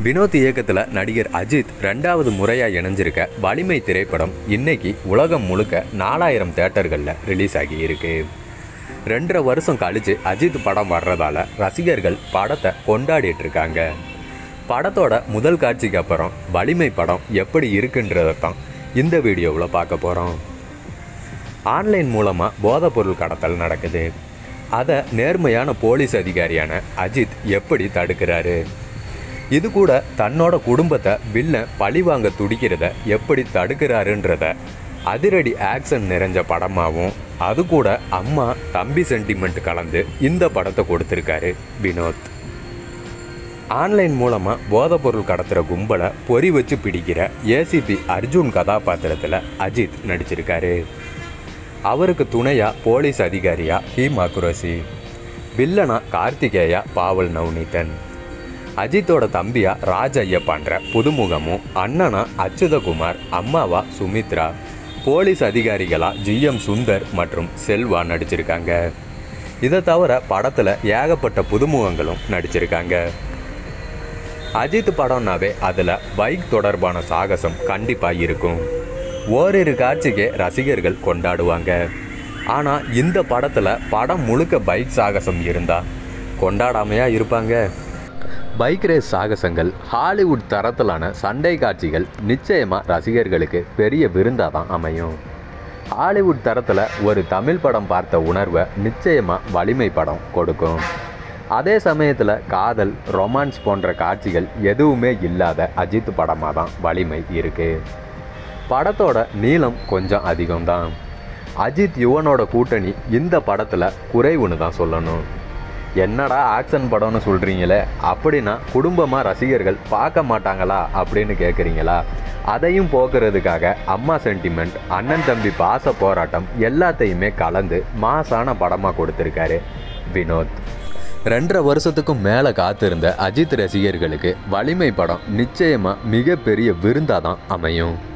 வினோத் இயக்கத்தில் நடிகர் அஜித் ரெண்டாவது முறையாக இணைஞ்சிருக்க வலிமை திரைப்படம் இன்னைக்கு உலகம் முழுக்க நாலாயிரம் தேட்டர்களில் ரிலீஸ் ஆகி இருக்கு ரெண்டரை வருஷம் கழிச்சு அஜித் படம் வர்றதால ரசிகர்கள் படத்தை கொண்டாடிட்டு இருக்காங்க படத்தோட முதல் காட்சிக்கு அப்புறம் வலிமை படம் எப்படி இருக்குன்றதை தான் இந்த வீடியோவில் பார்க்க போகிறோம் ஆன்லைன் மூலமாக போதைப்பொருள் கடத்தல் நடக்குது அதை நேர்மையான போலீஸ் அதிகாரியான அஜித் எப்படி தடுக்கிறாரு இது கூட தன்னோட குடும்பத்தை வில்லன் பழிவாங்க துடிக்கிறத எப்படி தடுக்கிறாருன்றத அதிரடி ஆக்ஷன் நிறைஞ்ச படமாகவும் அது கூட அம்மா தம்பி சென்டிமெண்ட் கலந்து இந்த படத்தை கொடுத்துருக்காரு வினோத் ஆன்லைன் மூலமாக போதைப்பொருள் கடத்துகிற கும்பலை பொறி வச்சு பிடிக்கிற ஏசிபி அர்ஜுன் கதாபாத்திரத்தில் அஜித் நடிச்சிருக்காரு அவருக்கு துணையா போலீஸ் அதிகாரியா ஹீமா குரசி வில்லனா கார்த்திகேயா பாவல் நவ்நீதன் அஜித்தோட தம்பியா ராஜ் ஐயப்பான்ற புதுமுகமும் அண்ணனா அச்சுதகுமார் அம்மாவா சுமித்ரா போலீஸ் அதிகாரிகளா ஜிஎம் சுந்தர் மற்றும் செல்வா நடிச்சிருக்காங்க இதை தவிர படத்தில் ஏகப்பட்ட புதுமுகங்களும் நடிச்சிருக்காங்க அஜித் படம்னாவே அதில் பைக் தொடர்பான சாகசம் கண்டிப்பாக இருக்கும் ஓரிரு காட்சிக்கே ரசிகர்கள் கொண்டாடுவாங்க ஆனால் இந்த படத்தில் படம் முழுக்க பைக் சாகசம் இருந்தா கொண்டாடாமையா இருப்பாங்க பைக் ரேஸ் சாகசங்கள் ஹாலிவுட் தரத்திலான சண்டை காட்சிகள் நிச்சயமாக ரசிகர்களுக்கு பெரிய விருந்தாக தான் அமையும் ஹாலிவுட் தரத்தில் ஒரு தமிழ் படம் பார்த்த உணர்வை நிச்சயமாக வலிமை படம் கொடுக்கும் அதே சமயத்தில் காதல் ரொமான்ஸ் போன்ற காட்சிகள் எதுவுமே இல்லாத அஜித் படமாக தான் வலிமை இருக்குது படத்தோட நீளம் கொஞ்சம் அதிகம்தான் அஜித் யுவனோட கூட்டணி இந்த படத்தில் குறைவுன்னு தான் சொல்லணும் என்னடா ஆக்ஷன் படம்னு சொல்கிறீங்களே அப்படின்னா குடும்பமாக ரசிகர்கள் பார்க்க மாட்டாங்களா அப்படின்னு கேட்குறீங்களா அதையும் போக்குறதுக்காக அம்மா சென்டிமெண்ட் அண்ணன் தம்பி பாச போராட்டம் எல்லாத்தையுமே கலந்து மாசான படமாக கொடுத்துருக்காரு வினோத் ரெண்டரை வருஷத்துக்கும் மேலே காத்திருந்த அஜித் ரசிகர்களுக்கு வலிமை படம் நிச்சயமாக மிகப்பெரிய விருந்தாக தான் அமையும்